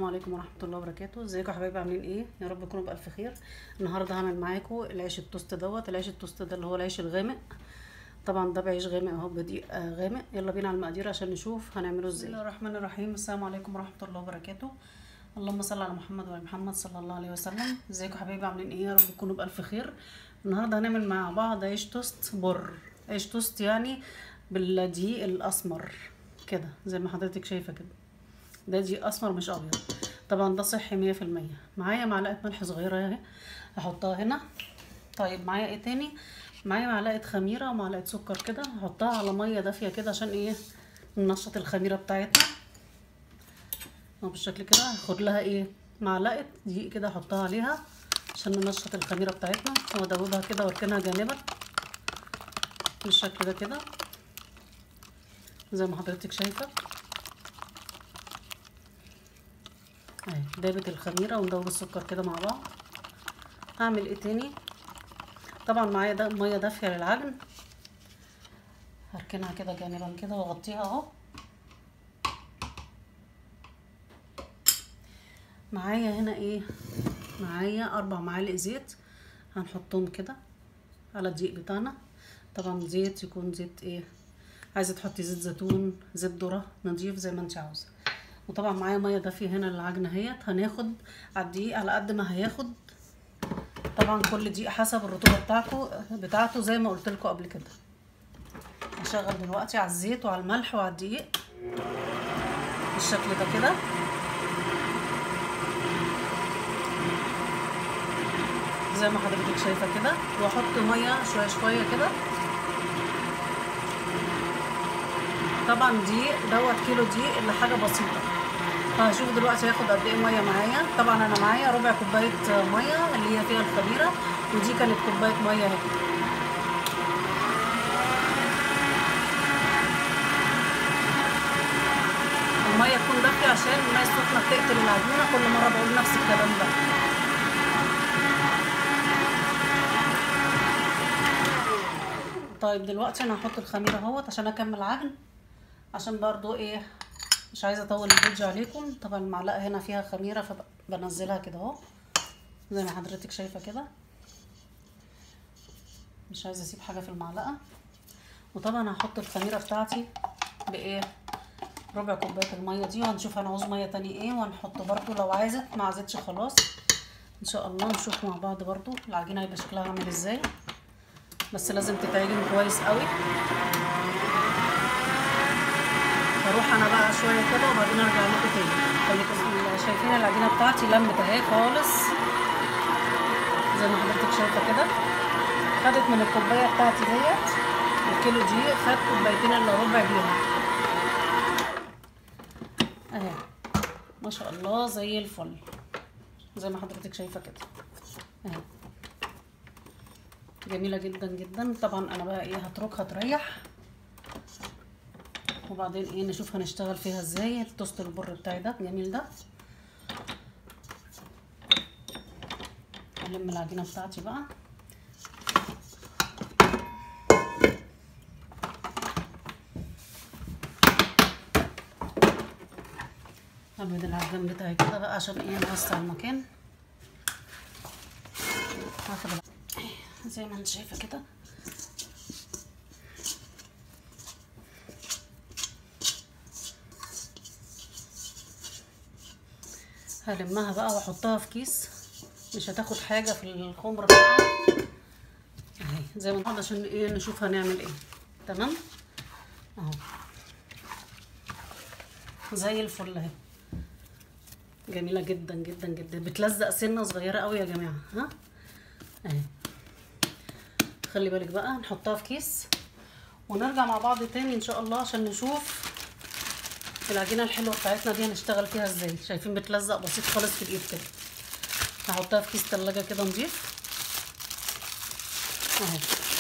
عليكم ورحمه الله وبركاته ازيكم يا حبايبي عاملين ايه يا رب تكونوا بالف خير النهارده هعمل معاكم العيش التوست دوت العيش التوست ده اللي هو العيش الغامق طبعا ده بعيش غامق اهو بدقيق آه، غامق يلا بينا على المقادير عشان نشوف هنعمله ازاي بسم الله الرحمن الرحيم السلام عليكم ورحمه الله وبركاته اللهم صل على محمد وعلى محمد صلى الله عليه وسلم ازيكم يا حبايبي عاملين ايه يا رب تكونوا بالف خير النهارده هنعمل مع بعض عيش توست بر عيش توست يعني بالدقيق الاسمر كده زي ما حضرتك شايفه كده ده دقيق اسمر مش ابيض طبعا ده صحي مية في المية معايا معلقه ملح صغيره اهي هحطها هنا طيب معايا ايه تاني معايا معلقه خميره ومعلقه سكر كده هحطها على ميه دافيه كده عشان ايه ننشط الخميره بتاعتنا اهو بالشكل كده هاخد لها ايه معلقه دقيق كده احطها عليها عشان ننشط الخميره بتاعتنا وادوبها كده واركنها جانبا بالشكل ده كده زي ما حضرتك شايفه اهي دابت الخميره وندوب السكر كده مع بعض هعمل ايه تاني طبعا معايا ده ميه دافيه للعجن هركنها كده جانبا كده واغطيها اهو معايا هنا ايه معايا اربع معالق زيت هنحطهم كده على الدقيق بتاعنا طبعا زيت يكون زيت ايه عايزه تحطي زيت زيتون زيت ذره نضيف زي ما انت عاوزه وطبعا معايا ميه دافيه هنا للعجنه اهيت هناخد على الدقيق على قد ما هياخد طبعا كل دقيق حسب الرطوبه بتاعته بتاعته زي ما قلت لكم قبل كده هشغل دلوقتي على الزيت وعلى الملح وعلى الدقيق بالشكل ده كده زي ما حضرتك شايفه كده واحط ميه شويه شويه كده طبعا دقيق دوت كيلو دقيق اللي حاجه بسيطه فهشوف دلوقتي هياخد قد ايه ميه معايا طبعا انا معايا ربع كوبايه ميه اللي هي فيها الخميره ودي كانت كوبايه ميه اهي الميه تكون دافيه عشان الميه السخنه بتقتل العجينه كل مره بقول نفس الكلام ده طيب دلوقتي انا هحط الخميره اهوت عشان اكمل عجن عشان برضو ايه مش عايزه اطول الفيديو عليكم طبعا المعلقه هنا فيها خميره فبنزلها كده اهو زي ما حضرتك شايفه كده مش عايزه اسيب حاجه في المعلقه وطبعا هحط الخميره بتاعتي بايه ربع كوبايه الميه دي وهنشوف هنعوز ميه تاني ايه وهنحط برضو لو عايزه ما عايزتش خلاص ان شاء الله نشوف مع بعض برضو العجينه هيبقى شكلها عامل ازاي بس لازم تتعجن كويس قوي هروح انا بقى شويه كده وبعدين ارجع لكم تاني خليكم شايفين العجينه بتاعتي لمت اهي خالص زي ما حضرتك شايفه كده خدت من الكوبايه بتاعتي ديت الكيلو دقيق خد كوبايتين الا ربع بيهم اهي ما شاء الله زي الفل زي ما حضرتك شايفه كده اهي جميله جدا جدا طبعا انا بقى ايه هتركها تريح وبعدين ايه نشوف هنشتغل فيها ازاي التوست البر بتاعي ده جميل ده الم العجينه بتاعتي بقى ابيض العجان بتاعي كده بقى عشان ايه نوسع المكان هاخد زي ما انت شايفه كده هلمها بقى واحطها في كيس مش هتاخد حاجه في الخمر بتاعها اهي زي ما نقعد عشان ايه نشوف هنعمل ايه تمام اهو زي الفل اهي جميله جدا جدا جدا بتلزق سنه صغيره قوي يا جماعه ها اهي خلي بالك بقى نحطها في كيس ونرجع مع بعض تاني ان شاء الله عشان نشوف العجينه الحلوه بتاعتنا دي هنشتغل فيها ازاي شايفين بتلزق بسيط خالص في الايد كده هحطها في كيس تلاجة كده نضيف اهو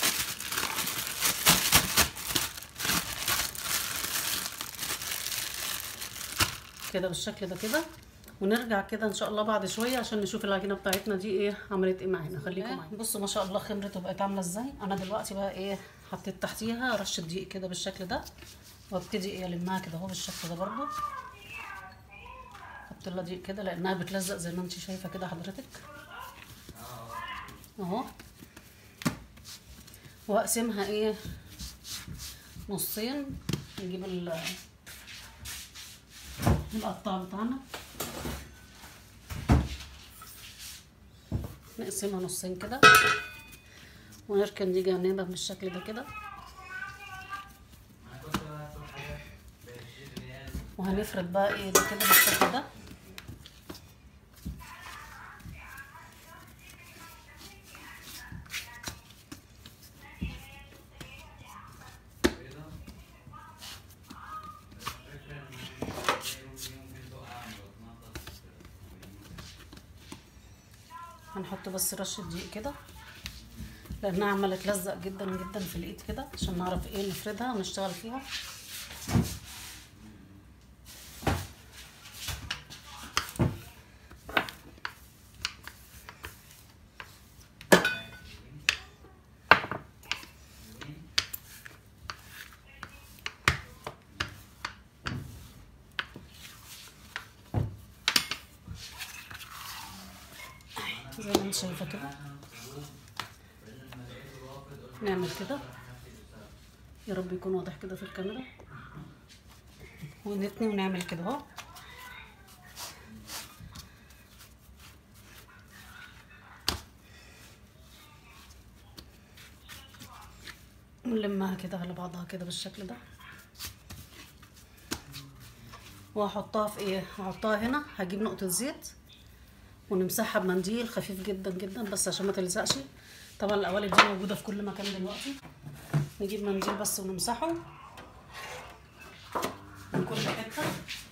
كده بالشكل ده كده ونرجع كده ان شاء الله بعد شويه عشان نشوف العجينه بتاعتنا دي ايه عملت ايه معانا خليكم معايا بصوا ما شاء الله خمرت وبقت عامله ازاي انا دلوقتي بقى ايه حطيت تحتيها رشه دقيق كده بالشكل ده وابتدي ايه المها كده اهو بالشكل ده برضو هحط لها دي كده لانها بتلزق زي ما انت شايفه كده حضرتك اهو واقسمها ايه نصين نجيب ال القطاع بتاعنا نقسمها نصين كده ونركن دي جانبها بالشكل ده كده وهنفرد بقى ايه ده كده بالشكل ده هنحط بس رشة دقيق كده لانها عمالة تلزق جدا جدا في الايد كده عشان نعرف ايه نفردها ونشتغل فيها زي ما انت شايفة كده نعمل كده يا رب يكون واضح كده في الكاميرا ونتني ونعمل كده اهو ونلمها كده على بعضها كده بالشكل ده وهحطها في ايه هحطها هنا هجيب نقطة زيت ونمسحها بمنديل خفيف جدا جدا بس عشان ما تلزقش طبعا القوالب دي موجوده في كل مكان دلوقتي نجيب منديل بس ونمسحه من كل حته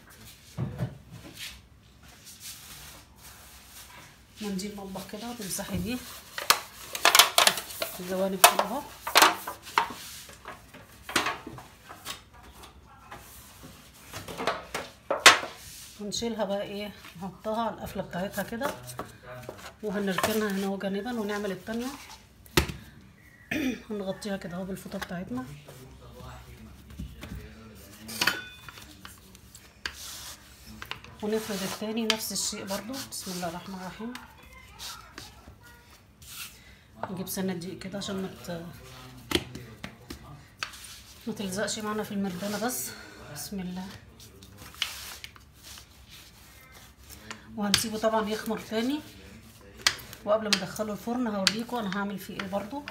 منديل مطبخ كده وتمسحي بيه الجوانب كده اهو ونشيلها بقى ايه نحطها على القفله بتاعتها كده وهنركنها هنا جانبا ونعمل التانية هنغطيها كده اهو بالفوطه بتاعتنا ونفرد التاني نفس الشيء برضو بسم الله الرحمن الرحيم نجيب سنة دقيق كده عشان ما مت... ما تلزقش معانا في المردانة بس بسم الله وهنسيبه طبعا يخمر تاني وقبل ما ادخله الفرن هوريكم انا هعمل فيه ايه برضو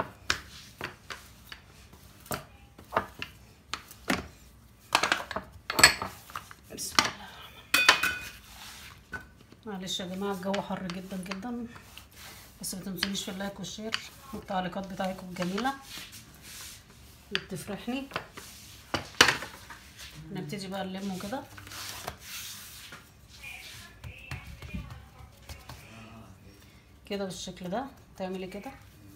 بسم الله معلش يا جماعه الجو حر جدا جدا بس ما تنسونيش في اللايك والشير والتعليقات بتاعتكم الجميله اللي بتفرحني نبتدي بقى نلمه كده كده بالشكل ده تعملي كده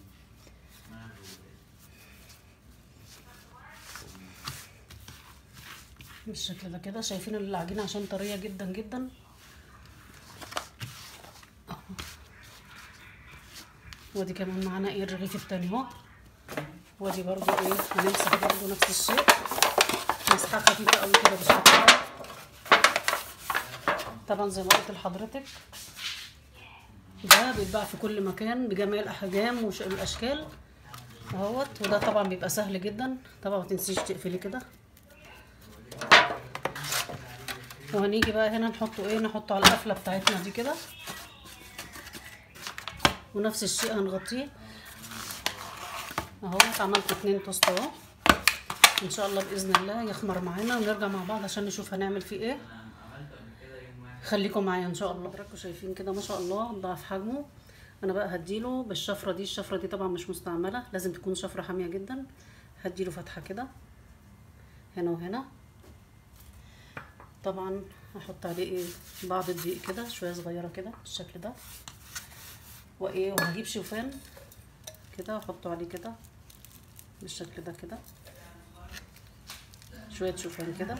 بالشكل ده كده شايفين العجينة عشان طرية جدا جدا أهو. ودي كمان معانا ايه الرغيف التاني اهو ودي برضو ايه هنمسح برضو نفس الشيء مسحة خفيفة اوي كده بالشكل ده طبعا زي ما قلت لحضرتك ده بيتباع في كل مكان بجميع الاحجام والاشكال اهوت وده طبعا بيبقى سهل جدا طبعا ما تنسيش تقفلي كده وهنيجي بقى هنا نحطه ايه نحطه على القفله بتاعتنا دي كده ونفس الشيء هنغطيه اهو عملت اتنين توست اهو ان شاء الله باذن الله يخمر معانا ونرجع مع بعض عشان نشوف هنعمل فيه ايه خليكم معايا ان شاء الله حضراتكم شايفين كده ما شاء الله ضعف حجمه انا بقى هديله بالشفره دي الشفره دي طبعا مش مستعمله لازم تكون شفره حاميه جدا هديله فتحه كده هنا وهنا طبعا هحط عليه ايه بعض الدقيق كده شويه صغيره كده بالشكل ده وايه وهجيب شوفان كده واحطه عليه كده بالشكل ده كده شويه شوفان كده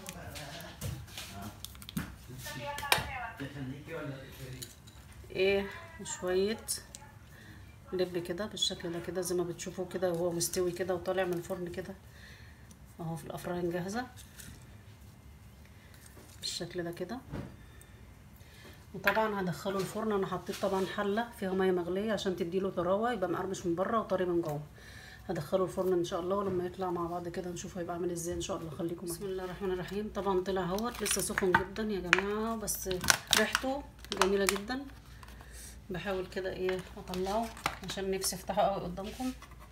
ايه شويه لب كده بالشكل ده كده زي ما بتشوفوا كده وهو مستوي كده وطالع من الفرن كده اهو في الافران جاهزه بالشكل ده كده وطبعا هدخله الفرن انا حطيت طبعا حله فيها ميه مغليه عشان تديله طراوه يبقى مقرمش من بره وطري من جوه هدخله الفرن ان شاء الله ولما يطلع مع بعض كده نشوف هيبقى عامل ازاي ان شاء الله خليكم بسم الله الرحمن الرحيم طبعا طلع اهوت لسه سخن جدا يا جماعه بس ريحته جميله جدا بحاول كده ايه اطلعه عشان نفسي افتحه قوي قدامكم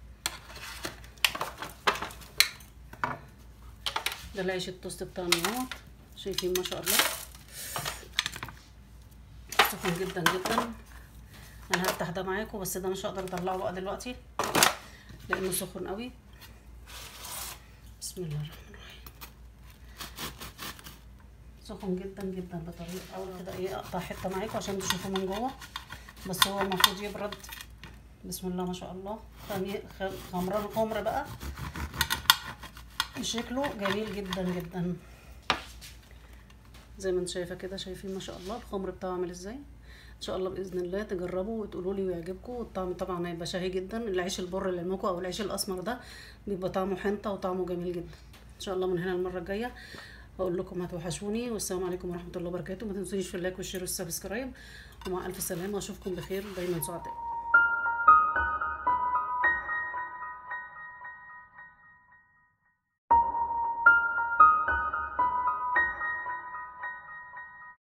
ده العيش التوست بتاعنا اهوت شايفين ما شاء الله سخن جدا جدا انا هفتح ده معاكم بس ده مش هقدر اطلعه بقى دلوقتي لانه سخن قوي بسم الله الرحمن الرحيم سخن جدا جدا بطريقه اول كده ايه اقطع حته معاكم عشان تشوفوا من جوه بس هو المفروض يبرد بسم الله ما شاء الله خمران خمر بقى شكله جميل جدا جدا زي ما انت شايفه كده شايفين ما شاء الله الخمر بتاعه عامل ازاي ان شاء الله باذن الله تجربوا وتقولوا لي ويعجبكم والطعم طبعا هيبقى شهي جدا العيش البر اللي لمكم او العيش الاسمر ده بيبقى طعمه حنطه وطعمه جميل جدا ان شاء الله من هنا المره الجايه هقول لكم هتوحشوني والسلام عليكم ورحمه الله وبركاته ما تنسونيش في اللايك والشير والسبسكرايب ومع الف سلامه واشوفكم بخير دايما سعداء